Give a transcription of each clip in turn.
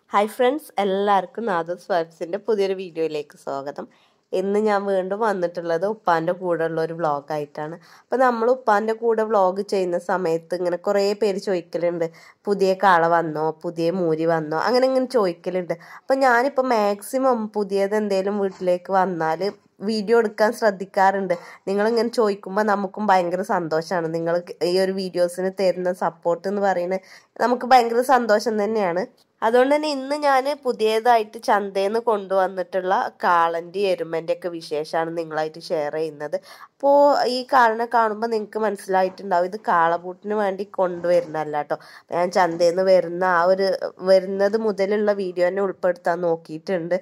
hi friends എല്ലാവർക്കും നാദസ് വൈബ്സിൻ്റെ പുതിയൊരു വീഡിയോയിലേക്ക് സ്വാഗതം ഇന്ന് ഞാൻ വീണ്ടും വന്നിട്ടുള്ളത് ഉപ്പാൻ്റെ കൂടെയുള്ള ഒരു വ്ളോഗായിട്ടാണ് അപ്പോൾ നമ്മൾ ഉപ്പാൻ്റെ കൂടെ വ്ളോഗ് ചെയ്യുന്ന സമയത്ത് ഇങ്ങനെ കുറേ പേര് ചോദിക്കലുണ്ട് പുതിയ കാള വന്നോ പുതിയ മൂരി വന്നോ അങ്ങനെ ഇങ്ങനെ ചോദിക്കലുണ്ട് അപ്പോൾ ഞാനിപ്പോൾ മാക്സിമം പുതിയത് എന്തെങ്കിലും വീട്ടിലേക്ക് വന്നാൽ വീഡിയോ എടുക്കാൻ ശ്രദ്ധിക്കാറുണ്ട് നിങ്ങളിങ്ങനെ ചോദിക്കുമ്പോൾ നമുക്കും ഭയങ്കര സന്തോഷമാണ് നിങ്ങൾ ഈ ഒരു വീഡിയോസിന് തരുന്ന സപ്പോർട്ട് എന്ന് പറയുന്നത് നമുക്ക് ഭയങ്കര സന്തോഷം തന്നെയാണ് അതുകൊണ്ട് തന്നെ ഇന്ന് ഞാൻ പുതിയതായിട്ട് ചന്തയിൽ നിന്ന് കൊണ്ടുവന്നിട്ടുള്ള കാളൻ്റെ എരുമൻ്റെ ഒക്കെ വിശേഷമാണ് നിങ്ങളായിട്ട് ഷെയർ ചെയ്യുന്നത് അപ്പോൾ ഈ കാളിനെ കാണുമ്പോൾ നിങ്ങൾക്ക് മനസ്സിലായിട്ടുണ്ടാവും ഇത് കാളപൂട്ടിന് വേണ്ടി കൊണ്ടുവരുന്നതല്ല കേട്ടോ ഞാൻ ചന്തയിൽ നിന്ന് വരുന്ന ആ ഒരു വരുന്നത് മുതലുള്ള വീഡിയോ തന്നെ ഉൾപ്പെടുത്താൻ നോക്കിയിട്ടുണ്ട്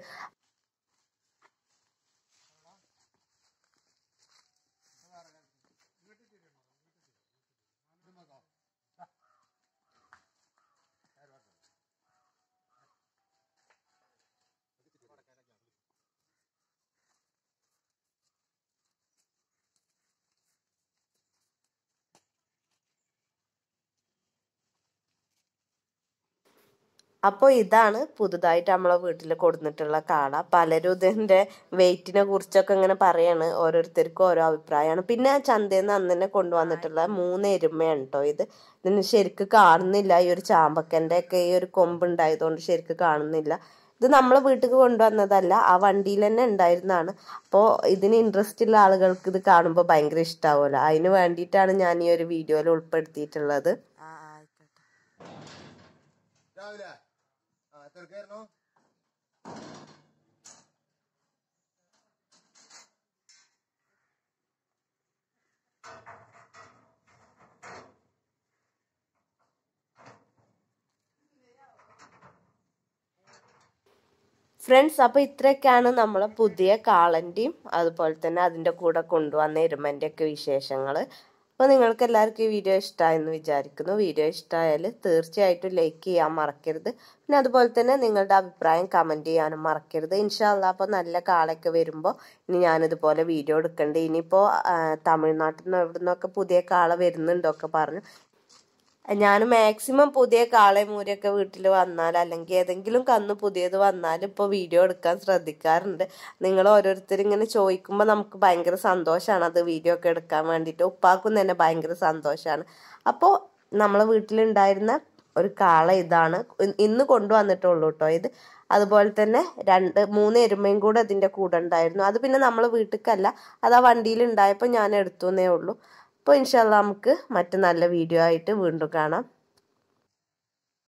അപ്പോൾ ഇതാണ് പുതുതായിട്ട് നമ്മളെ വീട്ടിൽ കൊടുത്തിട്ടുള്ള കാള പലരും ഇതിൻ്റെ വെയിറ്റിനെ കുറിച്ചൊക്കെ ഇങ്ങനെ പറയാണ് ഓരോരുത്തർക്കും ഓരോ അഭിപ്രായമാണ് പിന്നെ ചന്തയിൽ നിന്ന് അന്ന് തന്നെ കൊണ്ടുവന്നിട്ടുള്ള മൂന്ന് എരുമയാണ് കേട്ടോ ഇത് ഇതിന് ശരിക്ക് കാണുന്നില്ല ഈ ഒരു ചാമ്പക്കൻ്റെ ഒക്കെ ഈ ഒരു കൊമ്പ് ഉണ്ടായതുകൊണ്ട് ശരിക്ക് കാണുന്നില്ല ഇത് നമ്മളെ വീട്ടിൽ കൊണ്ടുവന്നതല്ല ആ വണ്ടിയിൽ തന്നെ ഉണ്ടായിരുന്നതാണ് അപ്പോൾ ഇതിന് ഇൻട്രസ്റ്റ് ഉള്ള ആളുകൾക്ക് ഇത് കാണുമ്പോൾ ഭയങ്കര ഇഷ്ടാവുമല്ലോ അതിന് വേണ്ടിയിട്ടാണ് ഞാൻ ഈ ഒരു വീഡിയോയിൽ ഉൾപ്പെടുത്തിയിട്ടുള്ളത് രാവിലെ ആ തിരക്കായിരുന്നോ ഫ്രണ്ട്സ് അപ്പോൾ ഇത്രയൊക്കെയാണ് നമ്മളെ പുതിയ കാളൻ്റെയും അതുപോലെ തന്നെ അതിൻ്റെ കൂടെ കൊണ്ടുവന്ന എരുമൻ്റെ ഒക്കെ വിശേഷങ്ങൾ അപ്പോൾ നിങ്ങൾക്ക് എല്ലാവർക്കും ഈ വീഡിയോ ഇഷ്ടമായെന്ന് വിചാരിക്കുന്നു വീഡിയോ ഇഷ്ടമായാൽ തീർച്ചയായിട്ടും ലൈക്ക് ചെയ്യാൻ മറക്കരുത് പിന്നെ അതുപോലെ തന്നെ നിങ്ങളുടെ അഭിപ്രായം കമൻറ്റ് ചെയ്യാനും മറക്കരുത് ഇൻഷാല്ല അപ്പോൾ നല്ല കാളൊക്കെ വരുമ്പോൾ ഇനി ഞാനിതുപോലെ വീഡിയോ എടുക്കണ്ട് ഇനിയിപ്പോൾ തമിഴ്നാട്ടിൽ നിന്ന് എവിടെ നിന്നൊക്കെ പുതിയ കാള വരുന്നുണ്ടൊക്കെ പറഞ്ഞു ഞാൻ മാക്സിമം പുതിയ കാളെ മൂരിയൊക്കെ വീട്ടിൽ വന്നാൽ അല്ലെങ്കിൽ ഏതെങ്കിലും കന്ന് പുതിയത് വന്നാൽ ഇപ്പോൾ വീഡിയോ എടുക്കാൻ ശ്രദ്ധിക്കാറുണ്ട് നിങ്ങൾ ഓരോരുത്തർ ഇങ്ങനെ ചോദിക്കുമ്പോൾ നമുക്ക് ഭയങ്കര സന്തോഷമാണ് അത് വീഡിയോ ഒക്കെ എടുക്കാൻ വേണ്ടിയിട്ട് ഉപ്പാക്കും തന്നെ ഭയങ്കര സന്തോഷമാണ് അപ്പോൾ നമ്മളെ വീട്ടിലുണ്ടായിരുന്ന ഒരു കാള ഇതാണ് ഇന്ന് കൊണ്ടുവന്നിട്ടുള്ളൂ കേട്ടോ ഇത് അതുപോലെ തന്നെ രണ്ട് മൂന്ന് എരുമയും കൂടെ അതിൻ്റെ കൂടെ ഉണ്ടായിരുന്നു അത് പിന്നെ നമ്മൾ വീട്ടിലേക്കല്ല അത് ആ വണ്ടിയിൽ ഉണ്ടായപ്പോൾ ഞാൻ എടുത്തുവെന്നേ ഉള്ളൂ അപ്പോൾ ഇൻഷാല്ല നമുക്ക് മറ്റു നല്ല വീഡിയോ ആയിട്ട് വീണ്ടും കാണാം